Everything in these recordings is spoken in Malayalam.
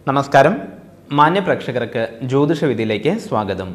നമസ്കാരം മാന്യ പ്രേക്ഷകർക്ക് ജ്യോതിഷവിധിയിലേക്ക് സ്വാഗതം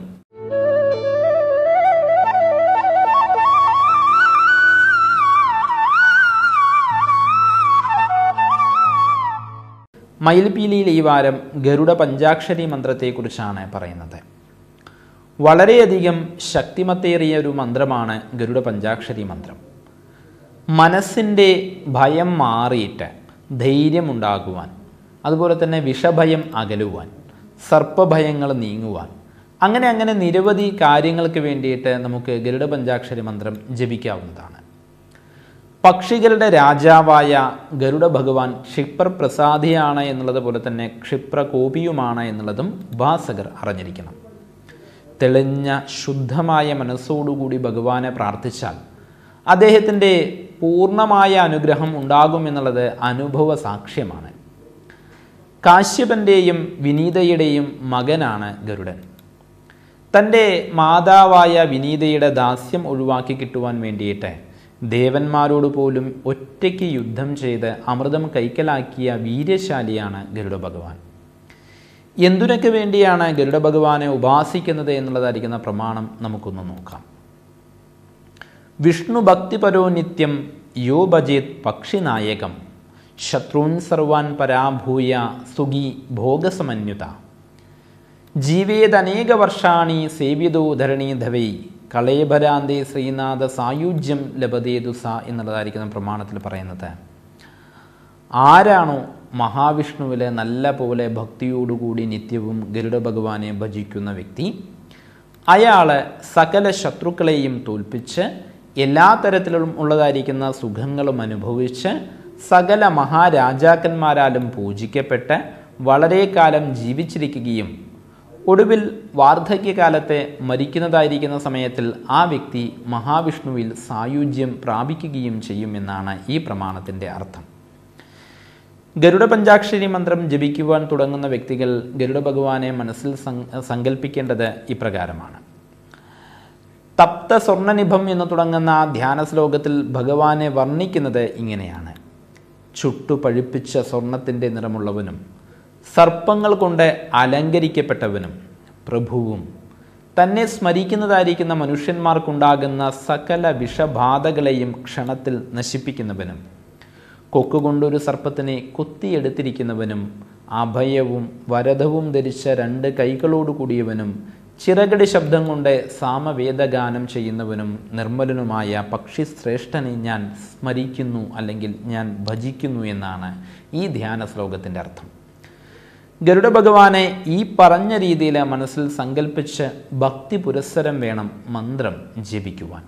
മയിൽപീലിയിൽ ഈ വാരം ഗരുഡ പഞ്ചാക്ഷരി മന്ത്രത്തെക്കുറിച്ചാണ് പറയുന്നത് വളരെയധികം ശക്തിമത്തേറിയ ഒരു മന്ത്രമാണ് ഗരുഡ പഞ്ചാക്ഷരി മന്ത്രം മനസ്സിൻ്റെ ഭയം മാറിയിട്ട് ധൈര്യമുണ്ടാകുവാൻ അതുപോലെ തന്നെ വിഷഭയം അകലുവാൻ സർപ്പഭയങ്ങൾ നീങ്ങുവാൻ അങ്ങനെ അങ്ങനെ നിരവധി കാര്യങ്ങൾക്ക് വേണ്ടിയിട്ട് നമുക്ക് ഗരുഡ പഞ്ചാക്ഷരി മന്ത്രം ജപിക്കാവുന്നതാണ് പക്ഷികളുടെ രാജാവായ ഗരുഡ ഭഗവാൻ ക്ഷിപ്രപ്രസാദിയാണ് എന്നുള്ളത് പോലെ തന്നെ ക്ഷിപ്രകോപിയുമാണ് എന്നുള്ളതും ഉപാസകർ അറിഞ്ഞിരിക്കണം തെളിഞ്ഞ ശുദ്ധമായ മനസ്സോടുകൂടി ഭഗവാനെ പ്രാർത്ഥിച്ചാൽ അദ്ദേഹത്തിൻ്റെ പൂർണ്ണമായ അനുഗ്രഹം ഉണ്ടാകുമെന്നുള്ളത് അനുഭവ സാക്ഷ്യമാണ് കാശ്യപൻ്റെയും വിനീതയുടെയും മകനാണ് ഗരുഡൻ തൻ്റെ മാതാവായ വിനീതയുടെ ദാസ്യം ഒഴിവാക്കി കിട്ടുവാൻ വേണ്ടിയിട്ട് ദേവന്മാരോട് പോലും ഒറ്റയ്ക്ക് യുദ്ധം ചെയ്ത് അമൃതം കൈക്കലാക്കിയ വീര്യശാലിയാണ് ഗരുഡ ഭഗവാൻ എന്തിനൊക്കെ വേണ്ടിയാണ് ഗരുഡ ഭഗവാനെ ഉപാസിക്കുന്നത് എന്നുള്ളതായിരിക്കുന്ന പ്രമാണം നമുക്കൊന്ന് നോക്കാം വിഷ്ണു ഭക്തിപരോ നിത്യം യോ ഭജേത് പക്ഷിനായകം ശത്രുൻ സർവാൻ പരാഭൂയ സുഖി ഭോഗസമന്യുത ജീവേദനേക വർഷാണി സേവ്യതോ ധരണീധവൈ കളേഭരാന്തി ശ്രീനാഥ സായുജ്യം ലഭതേതുസ എന്നുള്ളതായിരിക്കുന്ന പ്രമാണത്തിൽ പറയുന്നത് ആരാണോ മഹാവിഷ്ണുവിലെ നല്ല പോലെ ഭക്തിയോടുകൂടി നിത്യവും ഗരുഡ ഭഗവാനെ ഭജിക്കുന്ന വ്യക്തി അയാൾ സകല ശത്രുക്കളെയും തോൽപ്പിച്ച് എല്ലാ തരത്തിലും ഉള്ളതായിരിക്കുന്ന സുഖങ്ങളും അനുഭവിച്ച് സകല മഹാരാജാക്കന്മാരാലും പൂജിക്കപ്പെട്ട് വളരെ കാലം ജീവിച്ചിരിക്കുകയും ഒടുവിൽ വാർദ്ധക്യകാലത്തെ മരിക്കുന്നതായിരിക്കുന്ന സമയത്തിൽ ആ വ്യക്തി മഹാവിഷ്ണുവിൽ സായുജ്യം പ്രാപിക്കുകയും ചെയ്യുമെന്നാണ് ഈ പ്രമാണത്തിൻ്റെ അർത്ഥം ഗരുഡ പഞ്ചാക്ഷരി മന്ത്രം ജപിക്കുവാൻ തുടങ്ങുന്ന വ്യക്തികൾ ഗരുഡ ഭഗവാനെ മനസ്സിൽ സങ്കല്പിക്കേണ്ടത് ഇപ്രകാരമാണ് തപ്ത സ്വർണ്ണനിഭം എന്ന് തുടങ്ങുന്ന ആ ധ്യാന ശ്ലോകത്തിൽ ഭഗവാനെ വർണ്ണിക്കുന്നത് ഇങ്ങനെയാണ് ചുട്ടു പഴുപ്പിച്ച സ്വർണത്തിൻ്റെ നിറമുള്ളവനും സർപ്പങ്ങൾ കൊണ്ട് അലങ്കരിക്കപ്പെട്ടവനും പ്രഭുവും തന്നെ സ്മരിക്കുന്നതായിരിക്കുന്ന മനുഷ്യന്മാർക്കുണ്ടാകുന്ന സകല വിഷബാധകളെയും ക്ഷണത്തിൽ നശിപ്പിക്കുന്നവനും കൊക്കുകൊണ്ടൊരു സർപ്പത്തിനെ കൊത്തിയെടുത്തിരിക്കുന്നവനും അഭയവും വരദവും ധരിച്ച രണ്ട് കൈകളോട് കൂടിയവനും ചിറകടി ശബ്ദം കൊണ്ട് സാമവേദഗാനം ചെയ്യുന്നവനും നിർമ്മലനുമായ പക്ഷിശ്രേഷ്ഠനെ ഞാൻ സ്മരിക്കുന്നു അല്ലെങ്കിൽ ഞാൻ ഭജിക്കുന്നു എന്നാണ് ഈ ധ്യാന ശ്ലോകത്തിൻ്റെ അർത്ഥം ഗരുഡ ഭഗവാനെ ഈ പറഞ്ഞ രീതിയിൽ മനസ്സിൽ സങ്കല്പിച്ച് ഭക്തി പുരസ്സരം വേണം മന്ത്രം ജപിക്കുവാൻ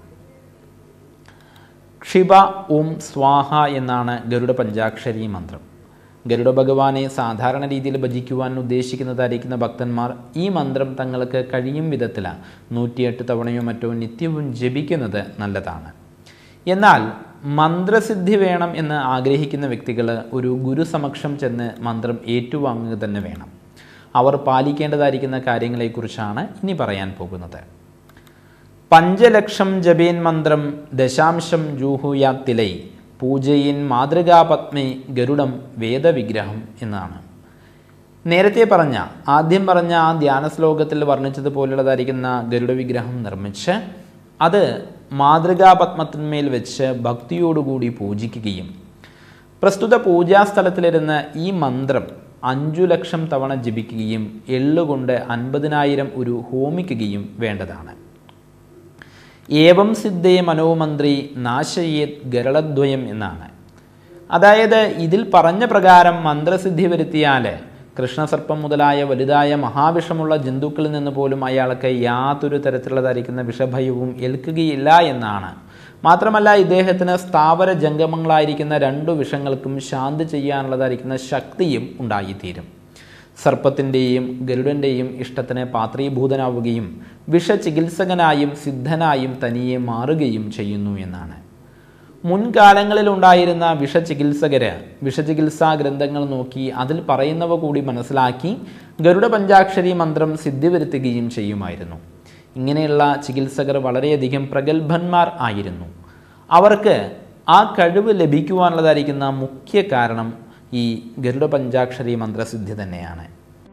ക്ഷിപ ഓം സ്വാഹ എന്നാണ് ഗരുഡ പഞ്ചാക്ഷരി മന്ത്രം ഗരുഡ ഭഗവാനെ സാധാരണ രീതിയിൽ ഭജിക്കുവാൻ ഉദ്ദേശിക്കുന്നതായിരിക്കുന്ന ഭക്തന്മാർ ഈ മന്ത്രം തങ്ങൾക്ക് കഴിയും വിധത്തിൽ നൂറ്റിയെട്ട് തവണയോ മറ്റോ നിത്യവും ജപിക്കുന്നത് നല്ലതാണ് എന്നാൽ മന്ത്രസിദ്ധി വേണം എന്ന് ആഗ്രഹിക്കുന്ന വ്യക്തികൾ ഒരു ഗുരുസമക്ഷം ചെന്ന് മന്ത്രം ഏറ്റുവാങ്ങുക തന്നെ വേണം അവർ പാലിക്കേണ്ടതായിരിക്കുന്ന കാര്യങ്ങളെക്കുറിച്ചാണ് ഇനി പറയാൻ പോകുന്നത് പഞ്ചലക്ഷം ജപേൻ മന്ത്രം ദശാംശം ജൂഹുയാത്തിലൈ പൂജയിൻ മാതൃകാപത്മേ ഗരുഡം വേദവിഗ്രഹം എന്നാണ് നേരത്തെ പറഞ്ഞ ആദ്യം പറഞ്ഞ ആ ധ്യാന ശ്ലോകത്തിൽ വർണ്ണിച്ചതുപോലുള്ളതായിരിക്കുന്ന ഗരുഡ വിഗ്രഹം നിർമ്മിച്ച് അത് മാതൃകാപത്മത്തിന്മേൽ വെച്ച് ഭക്തിയോടുകൂടി പൂജിക്കുകയും പ്രസ്തുത പൂജാസ്ഥലത്തിലിരുന്ന് ഈ മന്ത്രം അഞ്ചു ലക്ഷം തവണ ജപിക്കുകയും എള്ളുകൊണ്ട് അൻപതിനായിരം ഒരു ഹോമിക്കുകയും വേണ്ടതാണ് ഏവം സിദ്ധേ മനോമന്ത്രി നാശയേത് ഗരളദ്വയം എന്നാണ് അതായത് ഇതിൽ പറഞ്ഞ പ്രകാരം മന്ത്രസിദ്ധി വരുത്തിയാൽ കൃഷ്ണസർപ്പം മുതലായ വലുതായ മഹാവിഷമുള്ള ജന്തുക്കളിൽ നിന്ന് പോലും അയാൾക്ക് യാതൊരു തരത്തിലുള്ളതായിരിക്കുന്ന വിഷഭയവും ഏൽക്കുകയില്ല എന്നാണ് മാത്രമല്ല ഇദ്ദേഹത്തിന് സ്ഥാവര ജംഗമങ്ങളായിരിക്കുന്ന രണ്ടു വിഷങ്ങൾക്കും ശാന്തി ചെയ്യാനുള്ളതായിരിക്കുന്ന ശക്തിയും ഉണ്ടായിത്തീരും സർപ്പത്തിൻ്റെയും ഗരുഡൻ്റെയും ഇഷ്ടത്തിന് പാത്രീഭൂതനാവുകയും വിഷചികിത്സകനായും സിദ്ധനായും തനിയെ മാറുകയും ചെയ്യുന്നു എന്നാണ് മുൻകാലങ്ങളിൽ ഉണ്ടായിരുന്ന വിഷചികിത്സകര് വിഷചികിത്സാ ഗ്രന്ഥങ്ങൾ നോക്കി അതിൽ പറയുന്നവ കൂടി മനസ്സിലാക്കി ഗരുഡ പഞ്ചാക്ഷരി മന്ത്രം സിദ്ധി വരുത്തുകയും ചെയ്യുമായിരുന്നു ഇങ്ങനെയുള്ള ചികിത്സകർ വളരെയധികം പ്രഗത്ഭന്മാർ ആയിരുന്നു അവർക്ക് ആ കഴിവ് ലഭിക്കുവാനുള്ളതായിരിക്കുന്ന മുഖ്യ കാരണം ഈ ഗരുഡ പഞ്ചാക്ഷരി മന്ത്രസിദ്ധി തന്നെയാണ്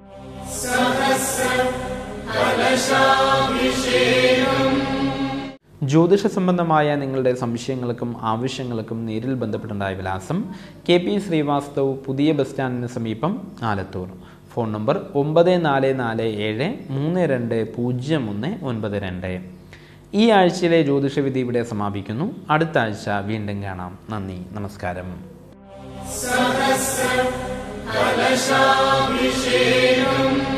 ജ്യോതിഷ സംബന്ധമായ നിങ്ങളുടെ സംശയങ്ങൾക്കും ആവശ്യങ്ങൾക്കും നേരിൽ ബന്ധപ്പെടേണ്ടായ വിലാസം കെ പി ശ്രീവാസ്തവ് പുതിയ ബസ് സ്റ്റാൻഡിന് സമീപം ആലത്തൂർ ഫോൺ നമ്പർ ഒമ്പത് നാല് നാല് ഏഴ് മൂന്ന് രണ്ട് പൂജ്യം ഒന്ന് ഒൻപത് രണ്ട് ഈ ആഴ്ചയിലെ ജ്യോതിഷവിധി ഇവിടെ സമാപിക്കുന്നു അടുത്ത ആഴ്ച വീണ്ടും കാണാം നന്ദി നമസ്കാരം കലശാഭിഷേകം